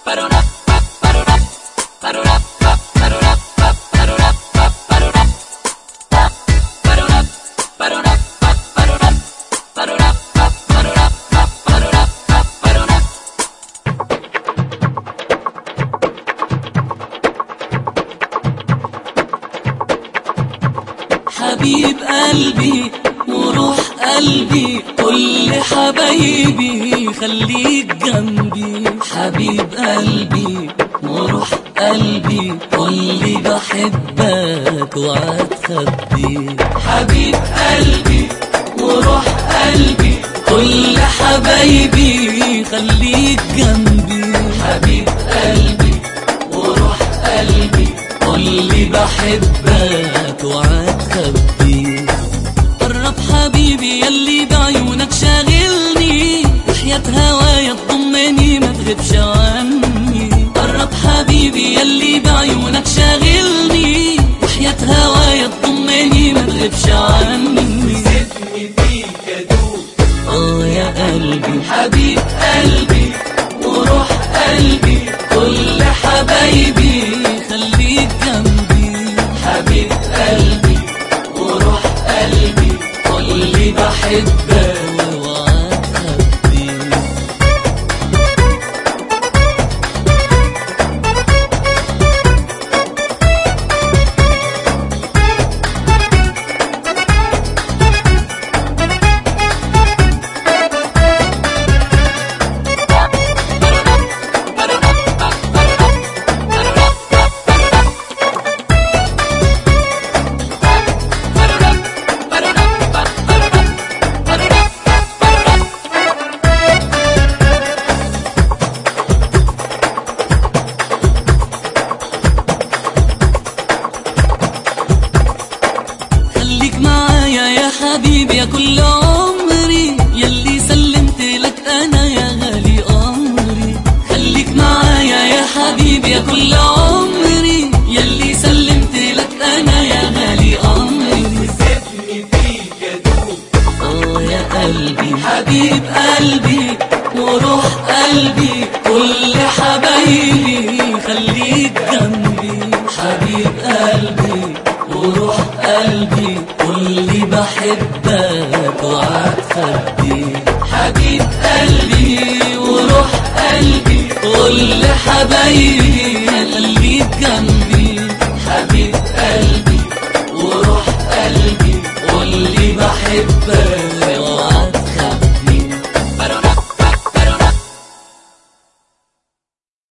حبيب قلبي وروح قلبي كل حبايبي خليك جنبي حبيب قلبي وروح قلبي كل بحبك وعتخبي حبيب قلبي وروح قلبي كل حبايبي خليك جنبي حبيب قلبي وروح قلبي كل بحبك وعتخبي قرب حبيبي يلي بعيونك شاغلني وحياة هوايا تضمني ما تغيبش عني قرب حبيبي يلي بعيونك شاغلني وحياة هوايا تضمني ما تغيبش عني سيبني فيك ادوب اه يا قلبي حبيب قلبي وروح قلبي كل حبايبي خليك جنبي حبيب قلبي وروح قلبي كل بحبك وعتخبي خليك معايا يا حبيبي يا كل عمري يلي سلمت لك انا يا غالي امري خليك معايا يا حبيبي يا كل عمري يلي سلمت لك انا يا غالي امري سيبني فيك ادوب اه يا قلبي حبيب قلبي وروح قلبي كل حبايبي خليك جنبي حبيب قلبي وروح قلبي كل بحبك وعتخبي حبيب قلبي وروح قلبي كل حبايبي خليك جنبي